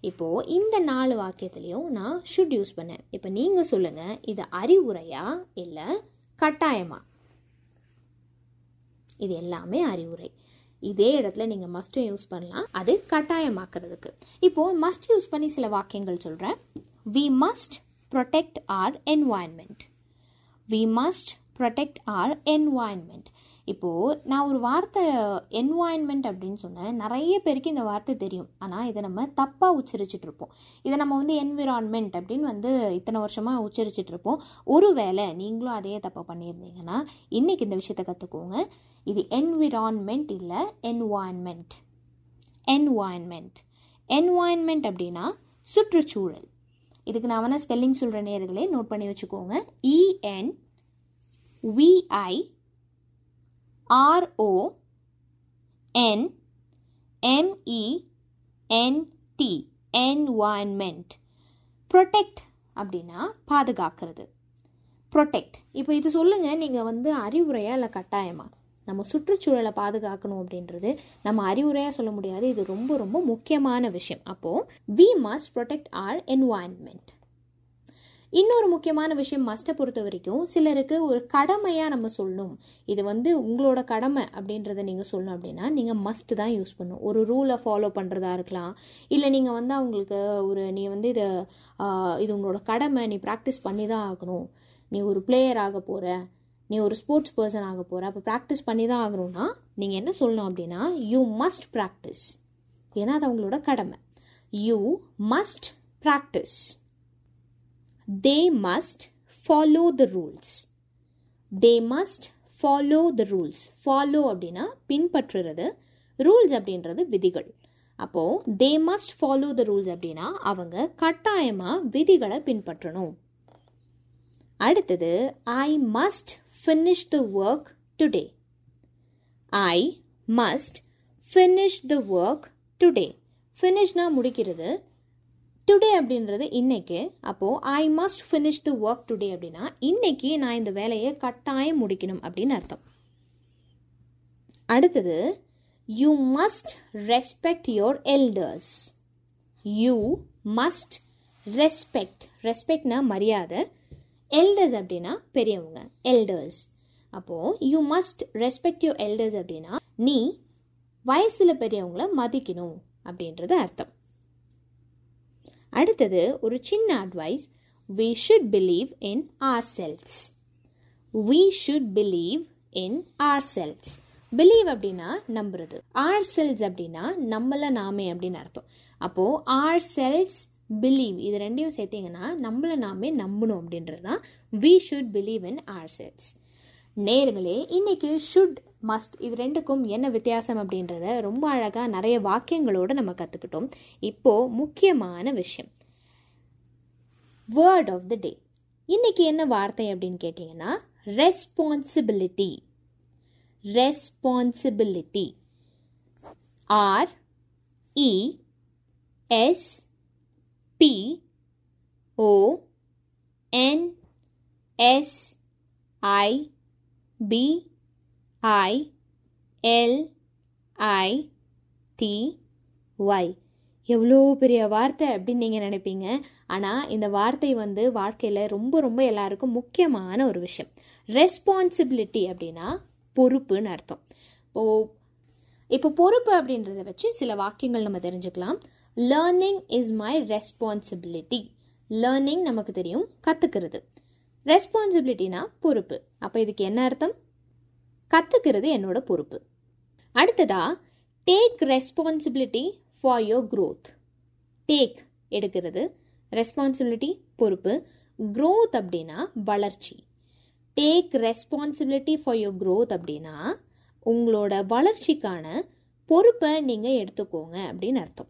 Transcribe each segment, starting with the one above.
இப்போது இந்த நாலு வாக்கியத்துலேயும் நான் ஷுட் யூஸ் பண்ணேன் இப்போ நீங்கள் சொல்லுங்கள் இது அறிவுரையா இல்லை கட்டாயமா இது எல்லாமே அறிவுரை இதே இடத்துல நீங்கள் மஸ்ட்டும் யூஸ் பண்ணலாம் அது கட்டாயமாக்குறதுக்கு இப்போது மஸ்ட் யூஸ் பண்ணி சில வாக்கியங்கள் சொல்கிறேன் we must protect our environment we must protect our environment இப்போது நான் ஒரு வார்த்தை என்வாயன்மெண்ட் அப்படின்னு சொன்னேன் நிறைய பேருக்கு இந்த வார்த்தை தெரியும் ஆனால் இதை நம்ம தப்பாக உச்சரிச்சிட்டு இருப்போம் இதை நம்ம வந்து என்விரான்மெண்ட் அப்படின்னு வந்து இத்தனை வருஷமாக உச்சரிச்சிட்டு இருப்போம் ஒருவேளை நீங்களும் அதே தப்பாக பண்ணியிருந்தீங்கன்னா இன்றைக்கி இந்த விஷயத்தை கற்றுக்கோங்க இது என்விரான்மெண்ட் இல்லை என்வாயன்மெண்ட் என்வாயன்மெண்ட் என்வாயன்மெண்ட் அப்படின்னா சுற்றுச்சூழல் இதுக்கு நான் வேணால் ஸ்பெல்லிங் சொல்கிற நேர்களே நோட் பண்ணி வச்சுக்கோங்க E N V I R O N M E N T environment protect அப்படின்னா பாதுகாக்கிறது ப்ரொடெக்ட் இப்போ இது சொல்லுங்கள் நீங்கள் வந்து அறிவுரையா இல்லை கட்டாயமா நம்ம சுற்றுச்சூழலை பாதுகாக்கணும் அப்படின்றது நம்ம அறிவுரையாக சொல்ல முடியாது இது ரொம்ப ரொம்ப முக்கியமான விஷயம் அப்போது we must protect our environment இன்னொரு முக்கியமான விஷயம் மஸ்ட்டை பொறுத்த வரைக்கும் சிலருக்கு ஒரு கடமையாக நம்ம சொல்லணும் இது வந்து உங்களோட கடமை அப்படின்றத நீங்கள் சொல்லணும் அப்படின்னா நீங்கள் மஸ்ட் தான் யூஸ் பண்ணணும் ஒரு ரூலை ஃபாலோ பண்ணுறதா இருக்கலாம் இல்லை நீங்கள் வந்து அவங்களுக்கு ஒரு நீ வந்து இதை இது உங்களோட கடமை நீ ப்ராக்டிஸ் பண்ணி தான் ஆகணும் நீ ஒரு பிளேயர் ஆக போகிற நீ ஒரு ஸ்போர்ட்ஸ் பர்சன் ஆக போகிற அப்போ ப்ராக்டிஸ் பண்ணி தான் ஆகணும்னா நீங்கள் என்ன சொல்லணும் அப்படின்னா யூ மஸ்ட் ப்ராக்டிஸ் ஏன்னா அது அவங்களோட கடமை you must practise they must follow the rules they must follow the rules follow அப்படின்னா பின்பற்றுறது ரூல்ஸ் அப்படின்றது விதிகள் அப்போது they must follow the rules அப்படின்னா அவங்க கட்டாயமாக விதிகளை பின்பற்றணும் அடுத்தது I must finish the work today I must finish the work today ஃபினிஷ்னா முடிக்கிறது டுடே அப்படின்றது இன்னைக்கு அப்போது I must finish the work today அப்படின்னா இன்னைக்கு நான் இந்த வேலையை கட்டாயம் முடிக்கணும் அப்படின்னு அர்த்தம் அடுத்தது you must respect your elders you must respect ரெஸ்பெக்ட்னா மரியாதை எல்டர்ஸ் அப்படின்னா பெரியவங்க எல்டர்ஸ் அப்போது you must respect your elders அப்படின்னா நீ வயசில் பெரியவங்கள மதிக்கணும் அப்படின்றது அர்த்தம் அடுத்தது ஒரு சின்ன advice we should believe in ourselves we should believe in ourselves believe அப்படின்னா நம்புறது ஆர் செல்ஸ் அப்படின்னா நம்மள நாமே அப்படின்னு அர்த்தம் அப்போது ஆர் செல்ஸ் பிலீவ் இது ரெண்டையும் சேர்த்தீங்கன்னா நம்மளை நாமே நம்பணும் அப்படின்றது தான் we should believe in ourselves நேர்களே இன்னைக்கு ஷுட் மஸ்ட் இது ரெண்டுக்கும் என்ன வித்தியாசம் அப்படின்றத ரொம்ப அழகாக நிறைய வாக்கியங்களோடு நம்ம கற்றுக்கிட்டோம் இப்போது முக்கியமான விஷயம் வேர்ட் ஆஃப் த டே இன்னைக்கு என்ன வார்த்தை அப்படின்னு கேட்டிங்கன்னா responsibility responsibility R E S P O N S I B I L I T Y எவ்வளோ பெரிய வார்த்தை அப்படின்னு நீங்கள் நினைப்பீங்க ஆனால் இந்த வார்த்தை வந்து வாழ்க்கையில் ரொம்ப ரொம்ப எல்லாருக்கும் முக்கியமான ஒரு விஷயம் ரெஸ்பான்சிபிலிட்டி அப்படின்னா பொறுப்புன்னு அர்த்தம் இப்போது இப்போ பொறுப்பு அப்படின்றத வச்சு சில வாக்கியங்கள் நம்ம தெரிஞ்சுக்கலாம் learning is my responsibility learning நமக்கு தெரியும் கற்றுக்கிறது ரெஸ்பான்சிபிலிட்டினா பொறுப்பு அப்போ இதுக்கு என்ன அர்த்தம் கற்றுக்கிறது என்னோட பொறுப்பு அடுத்ததா take responsibility for your growth take எடுக்கிறது ரெஸ்பான்சிபிலிட்டி பொறுப்பு க்ரோத் அப்படின்னா வளர்ச்சி take responsibility for your growth அப்படின்னா உங்களோட வளர்ச்சிக்கான பொறுப்பை நீங்கள் எடுத்துக்கோங்க அப்படின்னு அர்த்தம்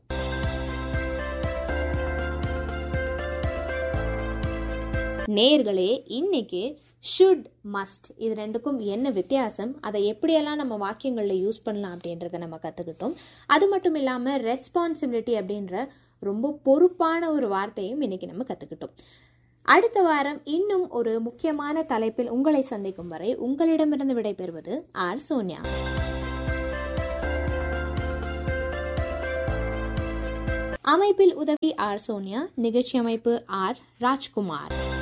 நேர்களே இன்னைக்கு ஷுட் மஸ்ட் இது ரெண்டுக்கும் என்ன வித்தியாசம் அதை எப்படியெல்லாம் நம்ம வாக்கியங்களில் யூஸ் பண்ணலாம் அப்படின்றத நம்ம கற்றுக்கிட்டோம் அது மட்டும் இல்லாமல் ரெஸ்பான்சிபிலிட்டி அப்படின்ற ரொம்ப பொறுப்பான ஒரு வார்த்தையும் இன்னைக்கு நம்ம கற்றுக்கிட்டோம் அடுத்த வாரம் இன்னும் ஒரு முக்கியமான தலைப்பில் உங்களை சந்திக்கும் வரை உங்களிடமிருந்து விடைபெறுவது ஆர் சோனியா அமைப்பில் உதவி ஆர் சோனியா நிகழ்ச்சி அமைப்பு ஆர் ராஜ்குமார்